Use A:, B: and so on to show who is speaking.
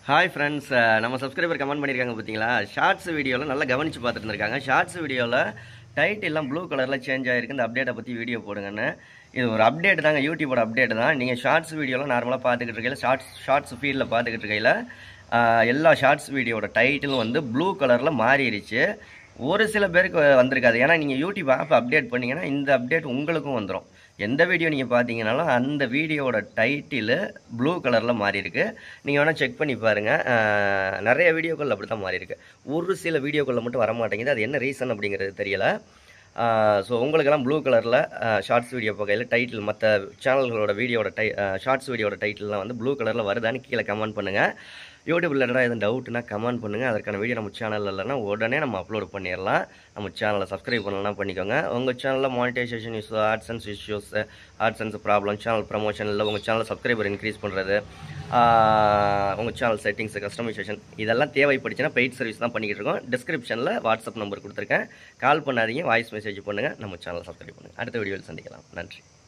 A: hi friends நம்ம subscriber comment பண்ணியிருக்காங்க பார்த்தீங்களா ஷார்ட்ஸ் வீடியோவில் நல்லா கவனித்து பார்த்துட்டு இருந்திருக்காங்க ஷார்ட்ஸ் வீடியோவில் டைட் எல்லாம் ப்ளூ கலரில் சேஞ்ச் ஆகிருக்கு இந்த அப்டேட்டை பற்றி வீடியோ போடுங்கன்னு இது ஒரு அப்டேட் தாங்க யூடியூபோட அப்டேட் தான் நீங்கள் ஷார்ட்ஸ் வீடியோவில் நார்மலாக பார்த்துக்கிட்டு இருக்கையில் ஷார்ட்ஸ் ஷார்ட்ஸ் ஃபீல்டில் பார்த்துக்கிட்டு இருக்கையில் ஆஹ், எல்லா ஷார்ட்ஸ் வீடியோட டைட்டிலும் வந்து ப்ளூ கலரில் மாறிடுச்சு ஒரு சில பேருக்கு வந்திருக்காது ஏன்னா நீங்கள் யூடியூப் ஆப் அப்டேட் பண்ணீங்கன்னா இந்த அப்டேட் உங்களுக்கும் வந்துடும் எந்த வீடியோ நீங்கள் பார்த்தீங்கனாலும் அந்த வீடியோவோட டைட்டிலு ப்ளூ கலரில் மாறி இருக்கு நீங்கள் வேணால் செக் பண்ணி பாருங்கள் அஹ், நிறைய வீடியோக்கள் அப்படி தான் மாறி இருக்கு ஒரு சில வீடியோக்களில் மட்டும் வர மாட்டேங்குது அது என்ன ரீசன் அப்படிங்கிறது தெரியல ஸோ உங்களுக்கெல்லாம் ப்ளூ கலரில் ஷார்ட்ஸ் வீடியோ பார்க்கையில் டைட்டில் மற்ற சேனல்களோட வீடியோட டை ஷார்ட்ஸ் வீடியோட டைட்டில்லாம் வந்து ப்ளூ கலரில் வருதான்னு கீழே கமெண்ட் பண்ணுங்கள் யூடியூப் ரிலேட்டடாக எதுவும் டவுட்னா கமெண்ட் பண்ணுங்கள் அதற்கான வீடியோ நம்ம சேனலில் இல்லைன்னா உடனே நம்ம அப்லோட் பண்ணிடலாம் நம்ம சேனலை சப்ஸ்கிரைப் பண்ணலாம் பண்ணிக்கோங்க உங்கள் சேனலில் monetisation issue audience issues audience problem channel promotion இல்லை உங்கள் சேனல் சப்ஸ்கிரைபர் இன்க்ரீஸ் பண்ணுறது உங்கள் சேனல் செட்டிங்ஸ் கஸ்டமைசேஷன் இதெல்லாம் தேவைப்படுச்சுன்னா பெய்ட் சர்வீஸ் தான் பண்ணிக்கிட்டு இருக்கோம் டிஸ்கிரிப்ஷனில் வாட்ஸ்அப் நம்பர் கொடுத்துருக்கேன் கால் பண்ணாதீங்க வாய்ஸ் மெசேஜ் பண்ணுங்கள் நம்ம சேனலை சப்ஸ்கிரைப் பண்ணுங்கள் அடுத்த வீடியோவில் சந்திக்கலாம் நன்றி